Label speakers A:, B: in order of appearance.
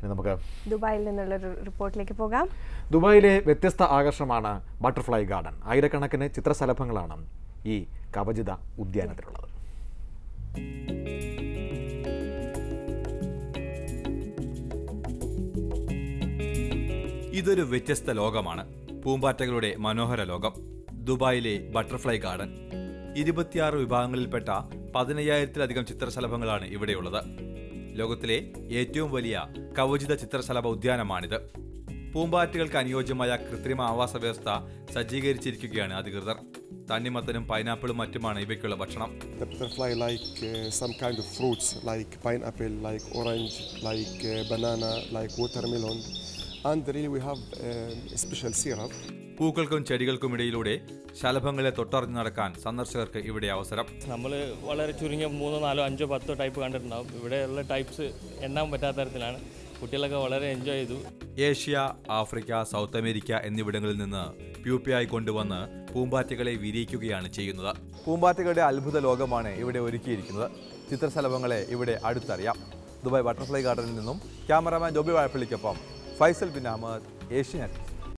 A: ഇനി നമുക്ക്
B: ദുബായിൽ നിന്നുള്ളൊരു റിപ്പോർട്ടിലേക്ക് പോകാം
A: ദുബായിലെ വ്യത്യസ്ത ആകർഷണമാണ് ബട്ടർഫ്ലൈ ഗാർഡൻ ആയിരക്കണക്കിന് ചിത്രശലഭങ്ങളാണ് ഈ കവചിത ഉദ്യാനത്തിലുള്ളത്
C: ഇതൊരു വ്യത്യസ്ത ലോകമാണ് പൂമ്പാറ്റകളുടെ മനോഹര ലോകം ദുബായിലെ ബട്ടർഫ്ലൈ ഗാർഡൻ ഇരുപത്തിയാറ് വിഭാഗങ്ങളിൽപ്പെട്ട പതിനയ്യായിരത്തിലധികം ചിത്രശലഭങ്ങളാണ് ഇവിടെയുള്ളത് ലോകത്തിലെ ഏറ്റവും വലിയ കവചിത ചിത്രശലഭ ഉദ്യാനമാണിത് പൂമ്പാറ്റകൾക്ക് അനുയോജ്യമായ കൃത്രിമ ആവാസ വ്യവസ്ഥ സജ്ജീകരിച്ചിരിക്കുകയാണ് അധികൃതർ തണ്ണിമത്തനും പൈനാപ്പിളും മറ്റുമാണ് ഇവയ്ക്കുള്ള ഭക്ഷണം
D: The butterfly like uh, some kind of fruits like pineapple, like orange, like uh, banana, like watermelon. And really we have um, a special syrup.
C: പൂക്കൾക്കും ചെടികൾക്കും ഇടയിലൂടെ ശലഭങ്ങളെ തൊട്ടറിഞ്ഞു നടക്കാൻ സന്ദർശകർക്ക് ഇവിടെ അവസരം
E: നമ്മൾ വളരെ ചുരുങ്ങിയ മൂന്നോ നാലോ അഞ്ചോ പത്തോ ടൈപ്പ് കണ്ടിട്ടുണ്ടാവും ഇവിടെയുള്ള ടൈപ്സ് എണ്ണാൻ പറ്റാത്ത തരത്തിലാണ് കുട്ടികളൊക്കെ വളരെ എൻജോയ് ചെയ്തു
C: ഏഷ്യ ആഫ്രിക്ക സൗത്ത് അമേരിക്ക എന്നിവിടങ്ങളിൽ നിന്ന് പ്യൂപ്പയായി കൊണ്ടുവന്ന് പൂമ്പാറ്റകളെ വിരിയിക്കുകയാണ് ചെയ്യുന്നത് പൂമ്പാറ്റകളുടെ അത്ഭുത ലോകമാണ് ഇവിടെ ഒരുക്കിയിരിക്കുന്നത് ചിത്രശലഭങ്ങളെ ഇവിടെ അടുത്തറിയാം ദുബായ് ബട്ടർഫ്ലൈ ഗാർഡനിൽ നിന്നും ക്യാമറാമാൻ ജോബി വാഴപ്പള്ളിക്കൊപ്പം ഫൈസൽ ബിൻ അഹമ്മദ് ഏഷ്യനെറ്റ്